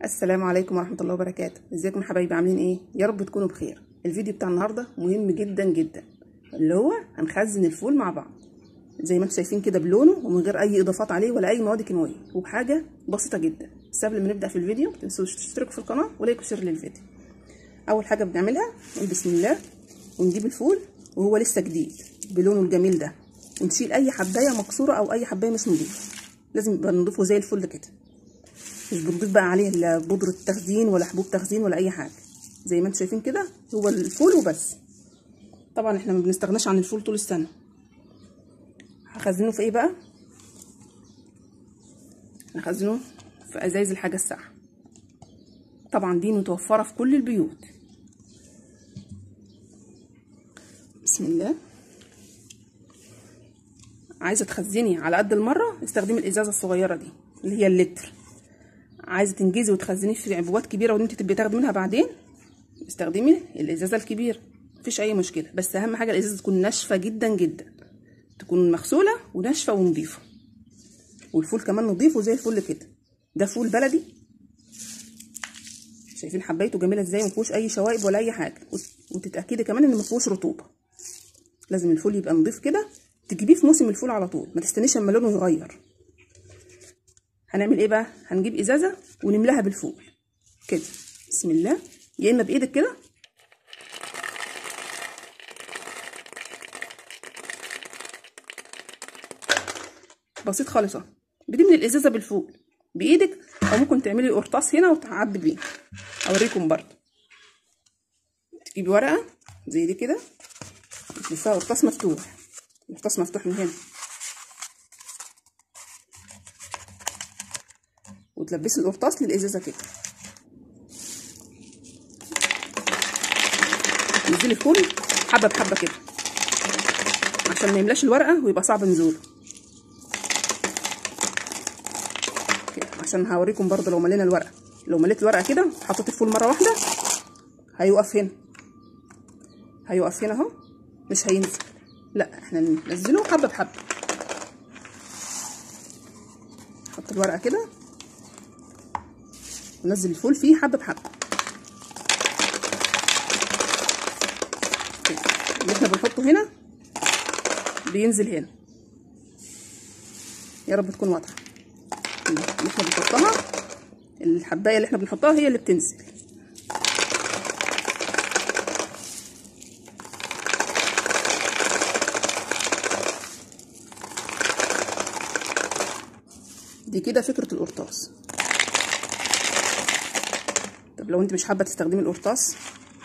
السلام عليكم ورحمه الله وبركاته ازيكم يا حبايبي عاملين ايه يا رب تكونوا بخير الفيديو بتاع النهارده مهم جدا جدا اللي هو هنخزن الفول مع بعض زي ما انتم شايفين كده بلونه ومن غير اي اضافات عليه ولا اي مواد كيماويه وبحاجه بسيطه جدا بس قبل ما نبدا في الفيديو ما تنسوش تشتركوا في القناه ولايك وشير للفيديو اول حاجه بنعملها نقول بسم الله ونجيب الفول وهو لسه جديد بلونه الجميل ده ونشيل اي حبايه مكسوره او اي حبايه مش نظيفه لازم يبقى نضيفه زي الفل كده مش بنضيف بقى عليه لا بودرة تخزين ولا حبوب تخزين ولا اي حاجه زي ما انتم شايفين كده هو الفول وبس طبعا احنا ما بنستغناش عن الفول طول السنه هخزنه في ايه بقى هخزنه في ازايز الحاجه الساقعه طبعا دي متوفره في كل البيوت بسم الله عايزه تخزني على قد المره استخدمي الازازه الصغيره دي اللي هي اللتر عايزه تنجزي وتخزني في عبوات كبيره وانت تبقي تاخدي منها بعدين استخدمي الازازه الكبيره مفيش اي مشكله بس اهم حاجه الازازه تكون ناشفه جدا جدا تكون مغسوله وناشفه ونضيفه والفول كمان نضيف وزي الفل كده ده فول بلدي شايفين حبايته جميله ازاي ما فيهوش اي شوائب ولا اي حاجه وتتاكدي كمان ان ما فيهوش رطوبه لازم الفول يبقى نضيف كده تجيبيه في موسم الفول على طول ما تستنيش اما لونه يغير هنعمل ايه بقى هنجيب ازازه ونملاها بالفول كده بسم الله يا اما بايدك كده بسيط خالص اهو بتملي الازازه بالفول بايدك او ممكن تعملي قرطاس هنا وتعبي بيه اوريكم برضه تجيبي ورقه زي دي كده تلفها قرطاس مفتوح قرطاس مفتوح من هنا وتلبسي القرطاس للازازه كده تنزلي الفول حبه بحبه كده عشان ما يملاش الورقه ويبقى صعب نزوله كده عشان هوريكم برضه لو ملينا الورقه لو مليت الورقه كده حطيت الفول مره واحده هيقف هنا هيقف هنا اهو مش هينزل لا احنا ننزله حبه بحبه نحط الورقه كده ونزل الفول فيه حبه بحبه اللي احنا بنحطه هنا بينزل هنا يا رب تكون واضحه اللي احنا بنحطها الحبايه اللي احنا بنحطها هي اللي بتنزل دي كده فكره القرطاس طب لو انت مش حابه تستخدمي القرطاس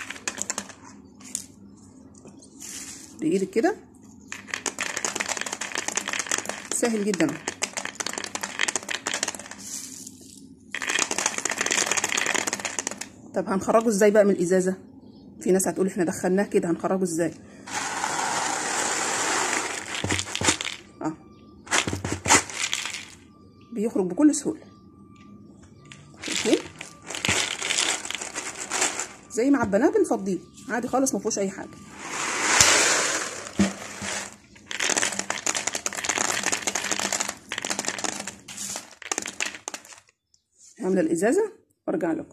بايدك كده سهل جدا طب هنخرجه ازاي بقى من الازازه في ناس هتقول احنا دخلناه كده هنخرجه ازاي اه بيخرج بكل سهوله شايفين زي ما عبناه بنفضيه عادي خالص ما فيهوش اي حاجه هعمل الازازه وارجع لكم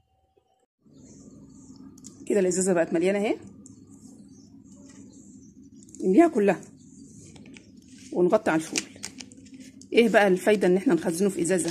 كده الازازه بقت مليانه اهي نمليها كلها ونغطي على الفول ايه بقى الفايده ان احنا نخزنه في ازازه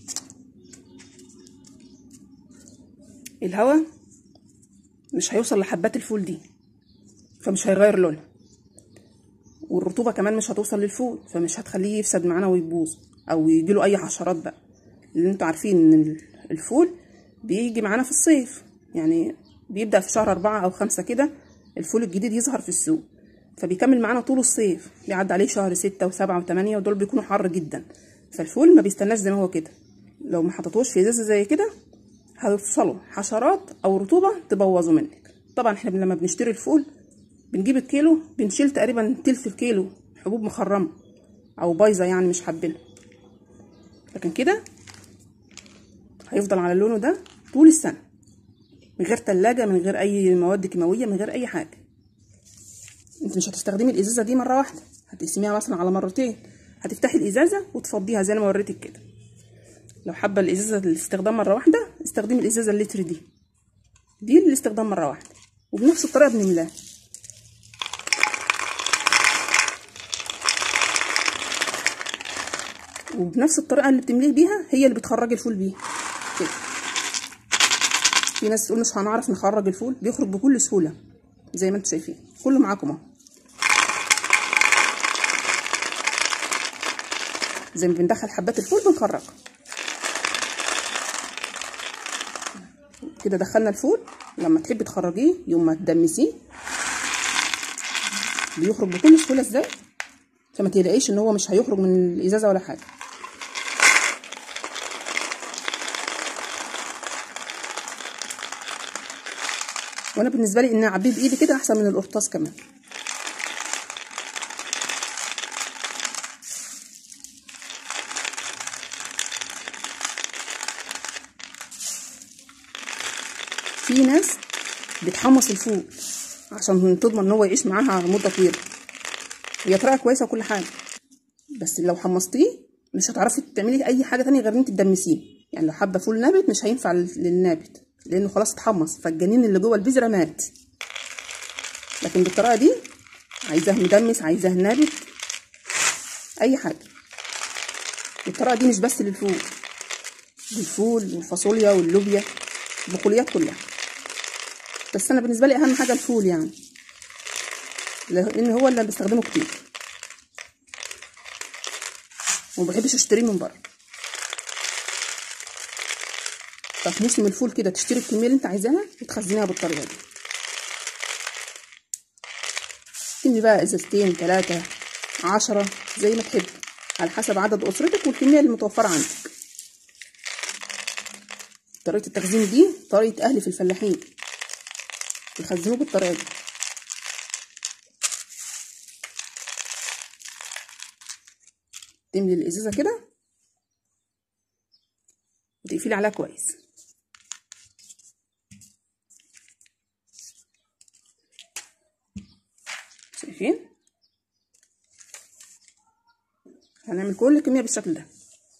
الهواء مش هيوصل لحبات الفول دي فمش هيغير لونها والرطوبه كمان مش هتوصل للفول فمش هتخليه يفسد معانا ويبوظ او يجيله اي حشرات بقى اللي انتوا عارفين ان الفول بيجي معانا في الصيف يعني بيبدا في شهر أربعة او خمسة كده الفول الجديد يظهر في السوق فبيكمل معانا طول الصيف بيعدي عليه شهر ستة وسبعة وثمانية ودول بيكونوا حر جدا فالفول ما بيستناش زي ما هو كده لو ما حطيتوش في ازازه زي كده هيوصلوا حشرات او رطوبه تبوظوا منك طبعا احنا لما بنشتري الفول بنجيب الكيلو بنشيل تقريبا تلت الكيلو حبوب مخرمه او بايظه يعني مش حابينها لكن كده هيفضل على لونه ده طول السنه من غير تلاجة من غير اي مواد كيماويه من غير اي حاجه انت مش هتستخدمي الازازه دي مره واحده هتقسميها مثلا على مرتين هتفتحي الازازه وتفضيها زي ما وريتك كده لو حابه الازازه الاستخدام مره واحده استخدمي الازازه اللتر دي دي للاستخدام مره واحده وبنفس الطريقه بنملاها وبنفس الطريقه اللي بتمليه بيها هي اللي بتخرجي الفول بيها كده في ناس تقول مش هنعرف نخرج الفول بيخرج بكل سهوله زي ما انتم شايفين كله معاكم اهو زي ما بندخل حبات الفول بنخرجها كده دخلنا الفول لما تحبي تخرجيه يوم ما تدمسيه بيخرج بكل سهوله ازاي فما تقلقيش ان هو مش هيخرج من الازازه ولا حاجه وانا بالنسبه لي ان اعبيه بايدي كده احسن من القرطاس كمان في ناس بتحمص الفول عشان تضمن ان هو يعيش معاها مده طويله هي طريقه كويسه وكل حاجه بس لو حمصتيه مش هتعرفي تعملي اي حاجه تانية غير ان انت تدمسيه يعني لو حابه فول نابت مش هينفع للنابت لانه خلاص اتحمص فالجنين اللي جوه البذره مات لكن بالطريقه دي عايزاه مدمس عايزاه نابت اي حاجه الطريقه دي مش بس للفول للفول والفاصوليا واللوبيا البقوليات كلها بس انا بالنسبه لي اهم حاجه الفول يعني لان هو اللي بستخدمه كتير وما بحبش اشتريه من بره ففي موسم الفول كده تشتري الكميه اللي انت عايزاها وتخزنيها بالطريقه دي تملي بقى ازازتين ثلاثة عشرة زي ما تحب على حسب عدد اسرتك والكميه اللي متوفره عندك طريقه التخزين دي طريقه اهلي في الفلاحين يخزنوه بالطريقه دي تملي الازازه كده وتقفلي عليها كويس شايفين هنعمل كل الكميه بالشكل ده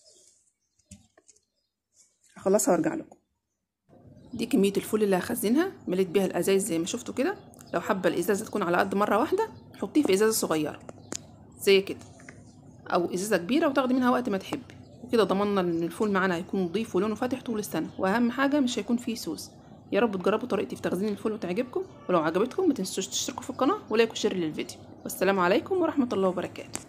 هخلصها وارجع لكم دي كميه الفول اللي هخزنها مليت بيها الازايز زي ما شفتوا كده لو حابه الازازه تكون على قد مره واحده حطيه في ازازه صغيره زي كده او ازازه كبيره وتاخدي منها وقت ما تحبي وكده ضمننا ان الفول معانا هيكون نضيف ولونه فاتح طول السنه واهم حاجه مش هيكون فيه سوس يا رب تجربوا طريقتي في تخزين الفول وتعجبكم ولو عجبتكم ما تنسوش تشتركوا في القناه ولايك وشير للفيديو والسلام عليكم ورحمه الله وبركاته